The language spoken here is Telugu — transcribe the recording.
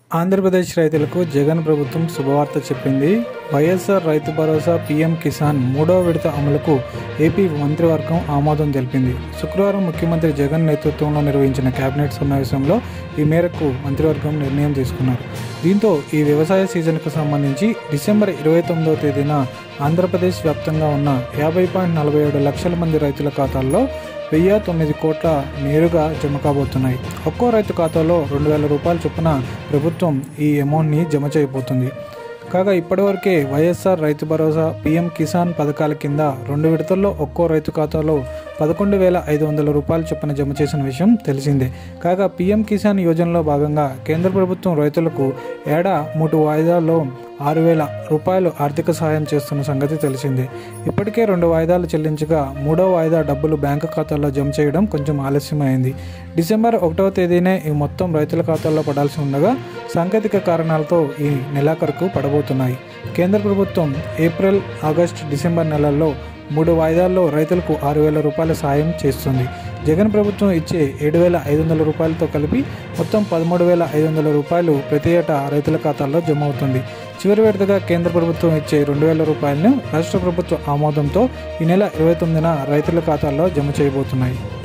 ఆంధ్రప్రదేశ్ రైతులకు జగన్ ప్రభుత్వం శుభవార్త చెప్పింది వైఎస్ఆర్ రైతు భరోసా పీఎం కిసాన్ మూడవ విడత అమలుకు ఏపీ మంత్రివర్గం ఆమోదం తెలిపింది శుక్రవారం ముఖ్యమంత్రి జగన్ నేతృత్వంలో నిర్వహించిన కేబినెట్ సమావేశంలో ఈ మేరకు మంత్రివర్గం నిర్ణయం తీసుకున్నారు దీంతో ఈ వ్యవసాయ సీజన్కు సంబంధించి డిసెంబర్ ఇరవై తొమ్మిదవ తేదీన ఆంధ్రప్రదేశ్ వ్యాప్తంగా ఉన్న యాభై పాయింట్ నలభై ఏడు లక్షల మంది రైతుల ఖాతాల్లో వెయ్యి తొమ్మిది కోట్ల నేరుగా జమ కాబోతున్నాయి ఒక్కో రైతు ఖాతాలో రెండు వేల రూపాయల చొప్పున ప్రభుత్వం ఈ అమౌంట్ని జమ చేయబోతుంది కాగా ఇప్పటివరకే వైఎస్ఆర్ రైతు భరోసా పీఎం కిసాన్ పథకాల కింద రెండు విడతల్లో ఒక్కో రైతు ఖాతాలో పదకొండు వేల ఐదు వందల రూపాయలు చొప్పున జమ చేసిన విషయం తెలిసిందే కాగా పీఎం కిసాన్ యోజనలో భాగంగా కేంద్ర ప్రభుత్వం రైతులకు ఏడా మూడు వాయిదాల్లో ఆరు వేల రూపాయలు ఆర్థిక సహాయం చేస్తున్న సంగతి తెలిసిందే ఇప్పటికే రెండు వాయిదాలు చెల్లించగా మూడో వాయిదా డబ్బులు బ్యాంకు ఖాతాల్లో జమ చేయడం కొంచెం ఆలస్యమైంది డిసెంబర్ ఒకటవ తేదీనే ఈ మొత్తం రైతుల ఖాతాల్లో పడాల్సి ఉండగా సాంకేతిక కారణాలతో ఈ నెలాఖరుకు పడబోతున్నాయి కేంద్ర ప్రభుత్వం ఏప్రిల్ ఆగస్టు డిసెంబర్ నెలల్లో మూడు వాయిదాల్లో రైతులకు ఆరు వేల రూపాయల సాయం చేస్తుంది జగన్ ప్రభుత్వం ఇచ్చే ఏడు వేల ఐదు వందల రూపాయలతో కలిపి మొత్తం పదమూడు వేల ఐదు వందల రూపాయలు ప్రతి ఏటా రైతుల ఖాతాల్లో జమ అవుతుంది చివరి విడతగా కేంద్ర ప్రభుత్వం ఇచ్చే రెండు వేల రూపాయలను రాష్ట్ర ప్రభుత్వ ఆమోదంతో ఈ నెల ఇరవై తొమ్మిదిన రైతుల ఖాతాల్లో జమ చేయబోతున్నాయి